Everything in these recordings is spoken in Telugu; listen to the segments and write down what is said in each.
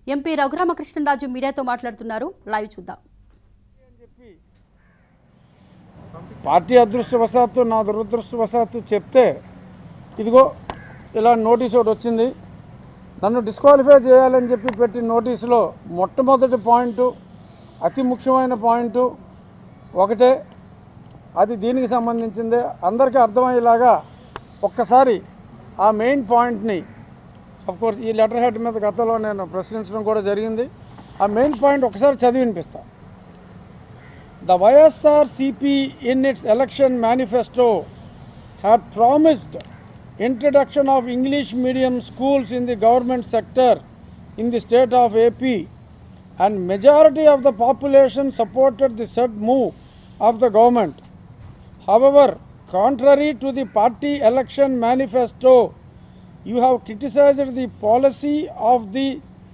ఎంపీ రఘురామకృష్ణరాజు మీడియాతో మాట్లాడుతున్నారు లైవ్ చూద్దాం పార్టీ అదృష్టవశాత్తు నా దురదృష్టవశాత్తు చెప్తే ఇదిగో ఇలా నోటీస్ ఒకటి వచ్చింది నన్ను డిస్క్వాలిఫై చేయాలని చెప్పి పెట్టిన నోటీసులో మొట్టమొదటి పాయింట్ అతి ముఖ్యమైన పాయింట్ ఒకటే అది దీనికి సంబంధించిందే అందరికీ అర్థమయ్యేలాగా ఒక్కసారి ఆ మెయిన్ పాయింట్ని కోర్స్ ఈ లెటర్ హెడ్ మీద గతంలో నేను ప్రశ్నించడం కూడా జరిగింది ఆ మెయిన్ పాయింట్ ఒకసారి చదివి వినిపిస్తాను The YSRCP in its election manifesto had promised introduction of English medium schools in the government sector in the state of AP and majority of the population supported the said move of the government. However, contrary to the party election manifesto, you have criticized the policy of the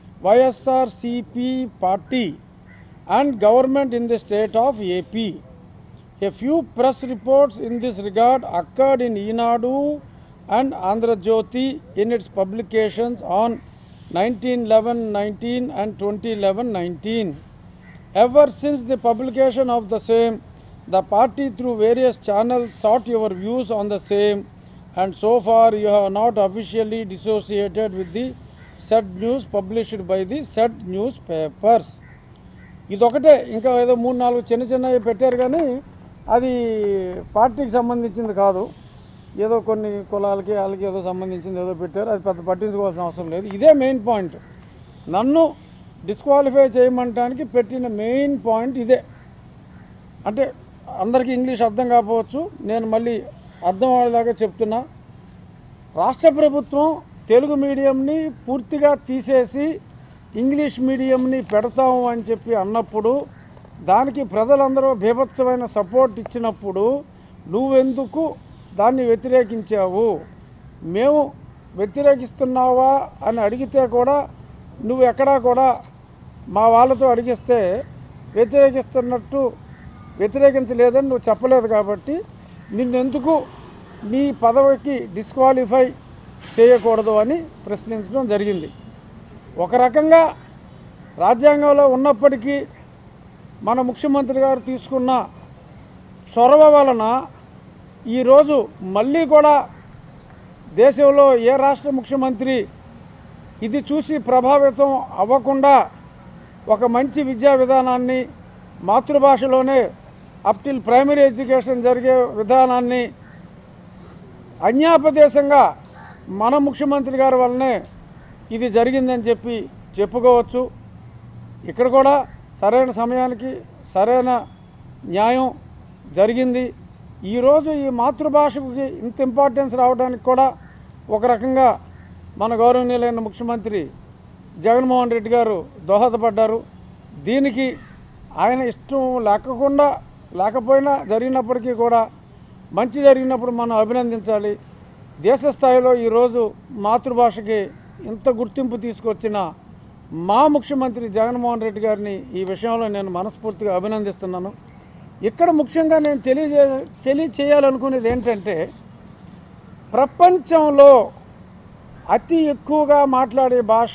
YSRCP party and government in the state of AP. A few press reports in this regard occurred in Enadu and Andhra Jyoti in its publications on 1911-19 and 2011-19. Ever since the publication of the same, the party through various channels sought your views on the same and so far you have not officially dissociated with the said news published by the said newspapers. ఇదొకటే ఇంకా ఏదో మూడు నాలుగు చిన్న చిన్నవి పెట్టారు కానీ అది పార్టీకి సంబంధించింది కాదు ఏదో కొన్ని కులాలకి వాళ్ళకి ఏదో సంబంధించింది ఏదో పెట్టారు అది పెద్ద పట్టించుకోవాల్సిన అవసరం లేదు ఇదే మెయిన్ పాయింట్ నన్ను డిస్క్వాలిఫై చేయమంటానికి పెట్టిన మెయిన్ పాయింట్ ఇదే అంటే అందరికీ ఇంగ్లీష్ అర్థం కాకపోవచ్చు నేను మళ్ళీ అర్థం అయ్యేలాగా చెప్తున్నా రాష్ట్ర ప్రభుత్వం తెలుగు మీడియంని పూర్తిగా తీసేసి ఇంగ్లీష్ మీడియంని పెడతాము అని చెప్పి అన్నప్పుడు దానికి ప్రజలందరూ బీభత్సమైన సపోర్ట్ ఇచ్చినప్పుడు నువ్వెందుకు దాన్ని వ్యతిరేకించావు మేము వ్యతిరేకిస్తున్నావా అని అడిగితే కూడా నువ్వు ఎక్కడా కూడా మా వాళ్ళతో అడిగిస్తే వ్యతిరేకిస్తున్నట్టు వ్యతిరేకించలేదని నువ్వు చెప్పలేదు కాబట్టి నిన్నెందుకు నీ పదవికి డిస్క్వాలిఫై చేయకూడదు అని ప్రశ్నించడం జరిగింది ఒక రకంగా రాజ్యాంగంలో ఉన్నప్పటికీ మన ముఖ్యమంత్రి గారు తీసుకున్న చొరవ వలన ఈరోజు మళ్ళీ కూడా దేశంలో ఏ రాష్ట్ర ముఖ్యమంత్రి ఇది చూసి ప్రభావితం అవ్వకుండా ఒక మంచి విద్యా విధానాన్ని మాతృభాషలోనే అప్ టిల్ ప్రైమరీ ఎడ్యుకేషన్ జరిగే విధానాన్ని అన్యాపదేశంగా మన ముఖ్యమంత్రి గారి వల్లనే ఇది జరిగిందని చెప్పి చెప్పుకోవచ్చు ఇక్కడ కూడా సరైన సమయానికి సరైన న్యాయం జరిగింది ఈరోజు ఈ మాతృభాషకి ఇంత ఇంపార్టెన్స్ రావడానికి కూడా ఒక రకంగా మన గౌరవనీయులైన ముఖ్యమంత్రి జగన్మోహన్ రెడ్డి గారు దోహదపడ్డారు దీనికి ఆయన ఇష్టం లేకుండా లేకపోయినా జరిగినప్పటికీ కూడా మంచి జరిగినప్పుడు మనం అభినందించాలి దేశ స్థాయిలో ఈరోజు మాతృభాషకి ఇంత గుర్తింపు తీసుకొచ్చిన మా ముఖ్యమంత్రి జగన్మోహన్ రెడ్డి గారిని ఈ విషయంలో నేను మనస్ఫూర్తిగా అభినందిస్తున్నాను ఇక్కడ ముఖ్యంగా నేను తెలియజే తెలియచేయాలనుకునేది ఏంటంటే ప్రపంచంలో అతి ఎక్కువగా మాట్లాడే భాష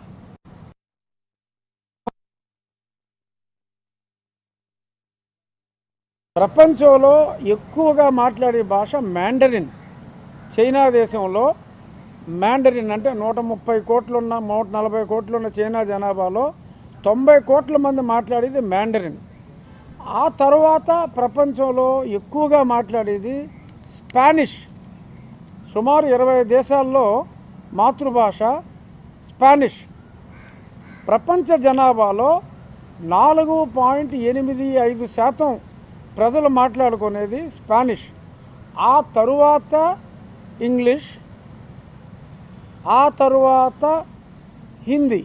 ప్రపంచంలో ఎక్కువగా మాట్లాడే భాష మ్యాండరిన్ చైనా దేశంలో మ్యాండరిన్ అంటే నూట ముప్పై కోట్లున్న నూట నలభై కోట్లున్న చైనా జనాభాలో తొంభై కోట్ల మంది మాట్లాడేది మ్యాండరిన్ ఆ తర్వాత ప్రపంచంలో ఎక్కువగా మాట్లాడేది స్పానిష్ సుమారు ఇరవై దేశాల్లో మాతృభాష స్పానిష్ ప్రపంచ జనాభాలో నాలుగు పాయింట్ ఎనిమిది ఐదు శాతం ప్రజలు మాట్లాడుకునేది స్పానిష్ ఆ తరువాత ఇంగ్లీష్ ఆ తరువాత హిందీ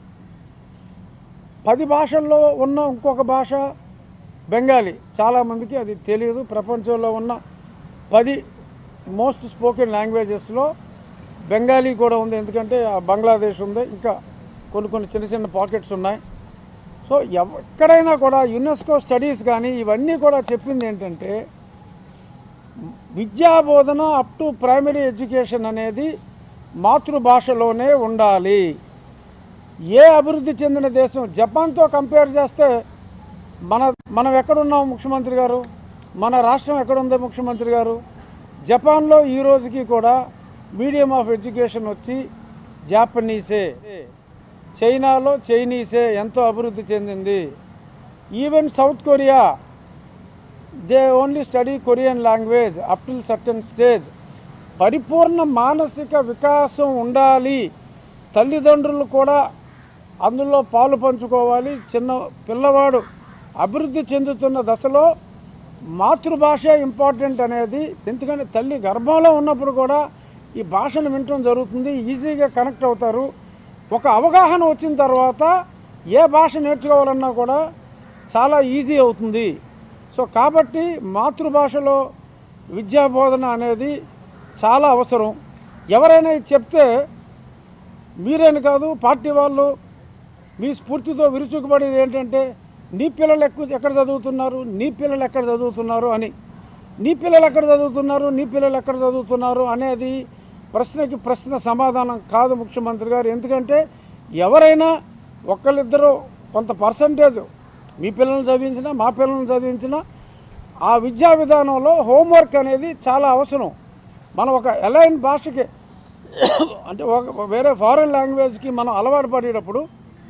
పది భాషల్లో ఉన్న ఇంకొక భాష బెంగాలీ చాలామందికి అది తెలియదు ప్రపంచంలో ఉన్న పది మోస్ట్ స్పోకెన్ లాంగ్వేజెస్లో బెంగాలీ కూడా ఉంది ఎందుకంటే ఆ బంగ్లాదేశ్ ఉంది ఇంకా కొన్ని కొన్ని చిన్న చిన్న పాకెట్స్ ఉన్నాయి సో ఎక్కడైనా కూడా యునెస్కో స్టడీస్ కానీ ఇవన్నీ కూడా చెప్పింది ఏంటంటే విద్యా బోధన అప్ టు ప్రైమరీ ఎడ్యుకేషన్ అనేది మాతృభాషలోనే ఉండాలి ఏ అభివృద్ధి చెందిన దేశం జపాన్తో కంపేర్ చేస్తే మన మనం ఎక్కడున్నాం ముఖ్యమంత్రి గారు మన రాష్ట్రం ఎక్కడుంది ముఖ్యమంత్రి గారు జపాన్లో ఈ రోజుకి కూడా మీడియం ఆఫ్ ఎడ్యుకేషన్ వచ్చి జాపనీసే చైనాలో చైనీసే ఎంతో అభివృద్ధి చెందింది even South Korea they only study Korean language up till certain stage పరిపూర్ణ మానసిక వికాసం ఉండాలి తల్లిదండ్రులు కూడా అందులో పాలు పంచుకోవాలి చిన్న పిల్లవాడు అభివృద్ధి చెందుతున్న దశలో మాతృభాష ఇంపార్టెంట్ అనేది ఎందుకంటే తల్లి గర్భంలో ఉన్నప్పుడు కూడా ఈ భాషను వినటం జరుగుతుంది ఈజీగా కనెక్ట్ అవుతారు ఒక అవగాహన వచ్చిన తర్వాత ఏ భాష నేర్చుకోవాలన్నా కూడా చాలా ఈజీ అవుతుంది సో కాబట్టి మాతృభాషలో విద్యా బోధన అనేది చాలా అవసరం ఎవరైనా ఇది చెప్తే మీరేని కాదు పార్టీ వాళ్ళు మీ స్ఫూర్తితో విరుచుకుపడేది ఏంటంటే నీ పిల్లలు ఎక్కువ ఎక్కడ చదువుతున్నారు నీ పిల్లలు ఎక్కడ చదువుతున్నారు అని నీ పిల్లలు ఎక్కడ చదువుతున్నారు నీ పిల్లలు ఎక్కడ చదువుతున్నారు అనేది ప్రశ్నకి ప్రశ్న సమాధానం కాదు ముఖ్యమంత్రి గారు ఎందుకంటే ఎవరైనా ఒకళ్ళిద్దరూ కొంత పర్సంటేజ్ మీ పిల్లల్ని చదివించినా మా పిల్లల్ని చదివించినా ఆ విద్యా విధానంలో హోంవర్క్ అనేది చాలా అవసరం మనం ఒక ఎలైన్ భాషకి అంటే ఒక వేరే ఫారెన్ లాంగ్వేజ్కి మనం అలవాటు పడేటప్పుడు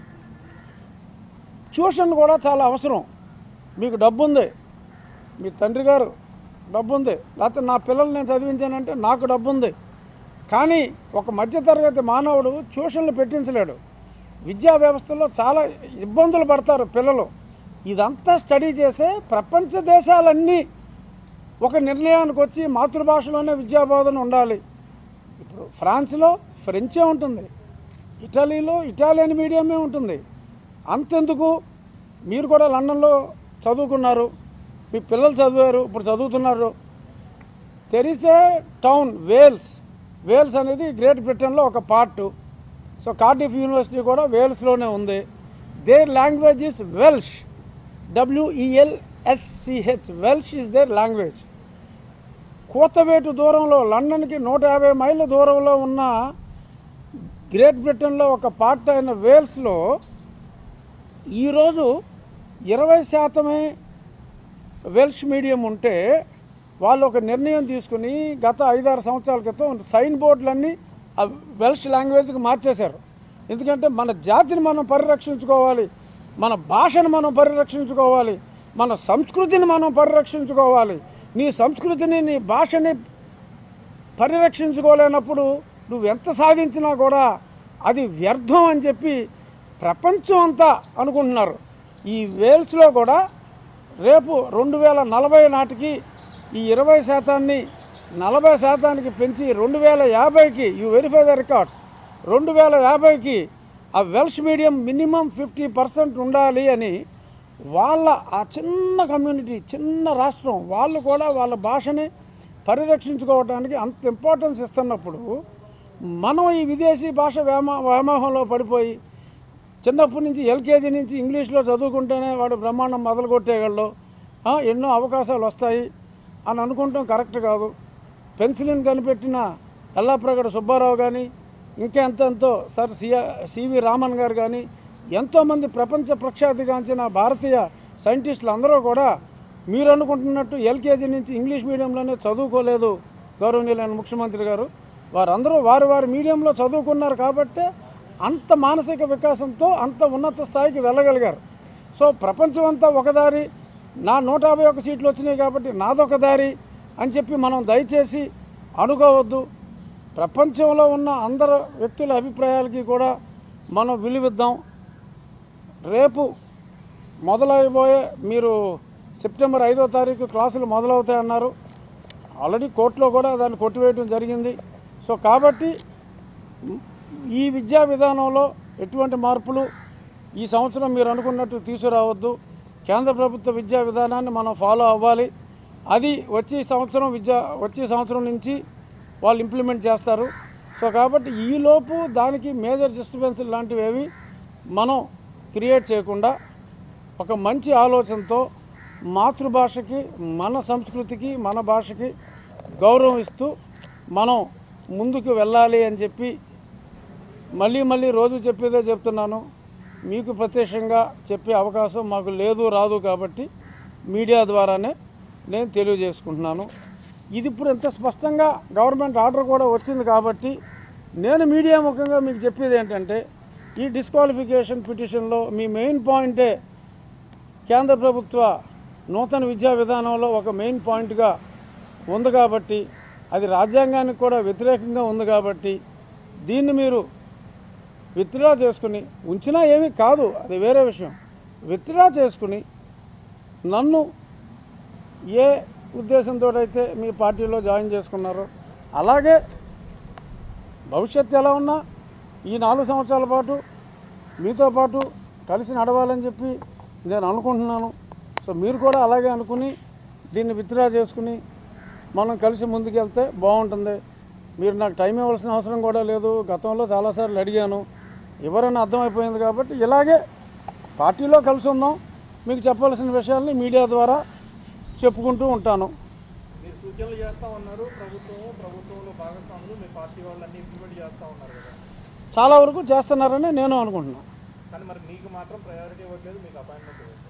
ట్యూషన్ కూడా చాలా అవసరం మీకు డబ్బు ఉంది మీ తండ్రి గారు డబ్బు ఉంది లేకపోతే నా పిల్లల్ని నేను చదివించానంటే నాకు డబ్బు ఉంది కానీ ఒక మధ్యతరగతి మానవుడు ట్యూషన్లు పెట్టించలేడు విద్యా వ్యవస్థలో చాలా ఇబ్బందులు పడతారు పిల్లలు ఇదంతా స్టడీ చేసే ప్రపంచ దేశాలన్నీ ఒక నిర్ణయానికి వచ్చి మాతృభాషలోనే విద్యా బోధన ఉండాలి ఇప్పుడు ఫ్రాన్స్లో ఫ్రెంచే ఉంటుంది ఇటలీలో ఇటాలియన్ మీడియమే ఉంటుంది అంతెందుకు మీరు కూడా లండన్లో చదువుకున్నారు మీ పిల్లలు చదివారు ఇప్పుడు చదువుతున్నారు there is a town Wales Wales అనేది గ్రేట్ బ్రిటన్లో ఒక పార్ట్ సో కార్డిఫ్ యూనివర్సిటీ కూడా వేల్స్లోనే ఉంది there language is Welsh W E L S C H Welsh is their language కోతవేటు దూరంలో లండన్కి నూట యాభై మైళ్ళ దూరంలో ఉన్న గ్రేట్ బ్రిటన్లో ఒక పార్ట్ అయిన వేల్స్లో ఈరోజు ఇరవై శాతమే వెల్ష్ మీడియం ఉంటే వాళ్ళు ఒక నిర్ణయం తీసుకుని గత ఐదారు సంవత్సరాల క్రితం సైన్ బోర్డులన్నీ ఆ వెల్ష్ లాంగ్వేజ్కి మార్చేశారు ఎందుకంటే మన జాతిని మనం పరిరక్షించుకోవాలి మన భాషను మనం పరిరక్షించుకోవాలి మన సంస్కృతిని మనం పరిరక్షించుకోవాలి నీ సంస్కృతిని నీ భాషని పరిరక్షించుకోలేనప్పుడు నువ్వు ఎంత సాధించినా కూడా అది వ్యర్థం అని చెప్పి ప్రపంచం అంతా అనుకుంటున్నారు ఈ వేల్స్లో కూడా రేపు రెండు వేల నలభై నాటికి ఈ ఇరవై శాతాన్ని నలభై శాతానికి పెంచి రెండు వేల యాభైకి యూ వెరిఫై ద రికార్డ్స్ రెండు వేల యాభైకి ఆ Welsh medium minimum fifty percent ఉండాలి అని వాళ్ళ ఆ చిన్న కమ్యూనిటీ చిన్న రాష్ట్రం వాళ్ళు కూడా వాళ్ళ భాషని పరిరక్షించుకోవడానికి అంత ఇంపార్టెన్స్ ఇస్తున్నప్పుడు మనం ఈ విదేశీ భాష వ్యామో వ్యామోహంలో పడిపోయి చిన్నప్పటి నుంచి ఎల్కేజీ నుంచి ఇంగ్లీష్లో చదువుకుంటేనే వాడు బ్రహ్మాండం మొదలు కొట్టేయగలడు ఆ, ఎన్నో అవకాశాలు వస్తాయి అని అనుకుంటాం కరెక్ట్ కాదు పెన్సిలిన్ కనిపెట్టిన ఎల్లాప్రగడ సుబ్బారావు కానీ ఇంకెంతెంతో సార్ సిఆ సివి రామన్ గారు కానీ ఎంతోమంది ప్రపంచ ప్రఖ్యాతిగాంచిన భారతీయ సైంటిస్టులు అందరూ కూడా మీరు అనుకుంటున్నట్టు ఎల్కేజీ నుంచి ఇంగ్లీష్ మీడియంలోనే చదువుకోలేదు గౌరవనీయులైన ముఖ్యమంత్రి గారు వారందరూ వారి వారి మీడియంలో చదువుకున్నారు కాబట్టే అంత మానసిక వికాసంతో అంత ఉన్నత స్థాయికి వెళ్ళగలిగారు సో ప్రపంచం అంతా ఒక దారి నా నూట యాభై ఒక్క సీట్లు వచ్చినాయి కాబట్టి నాదొక దారి అని చెప్పి మనం దయచేసి అనుకోవద్దు ప్రపంచంలో ఉన్న అందరు వ్యక్తుల అభిప్రాయాలకి కూడా మనం విలువిద్దాం రేపు మొదలైపోయే మీరు సెప్టెంబర్ ఐదో తారీఖు క్లాసులు మొదలవుతాయన్నారు ఆల్రెడీ కోర్టులో కూడా దాన్ని కొట్టివేయడం జరిగింది సో కాబట్టి ఈ విద్యా విధానంలో ఎటువంటి మార్పులు ఈ సంవత్సరం మీరు అనుకున్నట్టు తీసుకురావద్దు కేంద్ర ప్రభుత్వ విద్యా విధానాన్ని మనం ఫాలో అవ్వాలి అది వచ్చే సంవత్సరం విద్యా వచ్చే సంవత్సరం నుంచి వాళ్ళు ఇంప్లిమెంట్ చేస్తారు సో కాబట్టి ఈలోపు దానికి మేజర్ డిస్టర్బెన్స్ లాంటివి ఏవి మనం క్రియేట్ చేయకుండా ఒక మంచి ఆలోచనతో మాతృభాషకి మన సంస్కృతికి మన భాషకి గౌరవం ఇస్తూ మనం ముందుకు వెళ్ళాలి అని చెప్పి మళ్ళీ మళ్ళీ రోజు చెప్పేదే చెప్తున్నాను మీకు ప్రత్యక్షంగా చెప్పే అవకాశం మాకు లేదు రాదు కాబట్టి మీడియా ద్వారానే నేను తెలియజేసుకుంటున్నాను ఇది ఇప్పుడు ఎంత స్పష్టంగా గవర్నమెంట్ ఆర్డర్ కూడా వచ్చింది కాబట్టి నేను మీడియా ముఖంగా మీకు చెప్పేది ఏంటంటే ఈ డిస్క్వాలిఫికేషన్ పిటిషన్లో మీ మెయిన్ పాయింటే కేంద్ర ప్రభుత్వ నూతన విద్యా విధానంలో ఒక మెయిన్ పాయింట్గా ఉంది కాబట్టి అది రాజ్యాంగానికి కూడా వ్యతిరేకంగా ఉంది కాబట్టి దీన్ని మీరు విత్డ్రా చేసుకుని ఉంచినా ఏమీ కాదు అది వేరే విషయం విత్డ్రా చేసుకుని నన్ను ఏ ఉద్దేశంతో అయితే మీ పార్టీలో జాయిన్ చేసుకున్నారో అలాగే భవిష్యత్తు ఎలా ఉన్నా ఈ నాలుగు సంవత్సరాల పాటు మీతో పాటు కలిసి నడవాలని చెప్పి నేను అనుకుంటున్నాను సో మీరు కూడా అలాగే అనుకుని దీన్ని విత్డ్రా చేసుకుని మనం కలిసి ముందుకెళ్తే బాగుంటుంది మీరు నాకు టైం ఇవ్వాల్సిన అవసరం కూడా లేదు గతంలో చాలాసార్లు అడిగాను ఎవరైనా అర్థమైపోయింది కాబట్టి ఇలాగే పార్టీలో కలిసి ఉందాం మీకు చెప్పాల్సిన విషయాల్ని మీడియా ద్వారా చెప్పుకుంటూ ఉంటాను మీరు సూచనలు చేస్తా ఉన్నారు ప్రభుత్వం ప్రభుత్వంలో భాగస్వాములు మీ పార్టీ వాళ్ళన్నీ ఇంప్లిమెంట్ చేస్తా ఉన్నారు కదా చాలా వరకు చేస్తున్నారని నేను అనుకుంటున్నాను కానీ మరి మీకు మాత్రం ప్రయారిటీ ఇవ్వట్లేదు మీకు అపాయింట్మెంట్ ఇవ్వట్లేదు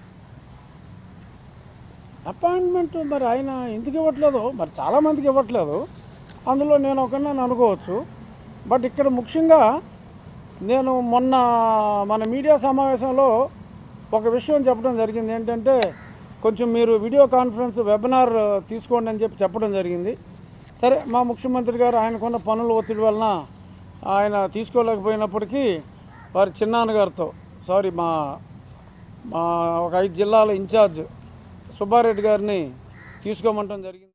అపాయింట్మెంట్ మరి ఆయన ఎందుకు ఇవ్వట్లేదు మరి చాలామందికి ఇవ్వట్లేదు అందులో నేను ఒకరిని అనుకోవచ్చు బట్ ఇక్కడ ముఖ్యంగా నేను మొన్న మన మీడియా సమావేశంలో ఒక విషయం చెప్పడం జరిగింది ఏంటంటే కొంచెం మీరు వీడియో కాన్ఫరెన్స్ వెబినార్ తీసుకోండి అని చెప్పి చెప్పడం జరిగింది సరే మా ముఖ్యమంత్రి గారు ఆయనకున్న పనుల ఒత్తిడి వలన ఆయన తీసుకోలేకపోయినప్పటికీ వారి చిన్నాన్నగారితో సారీ మా మా ఒక ఐదు జిల్లాల ఇన్ఛార్జ్ సుబ్బారెడ్డి గారిని తీసుకోమంటం జరిగింది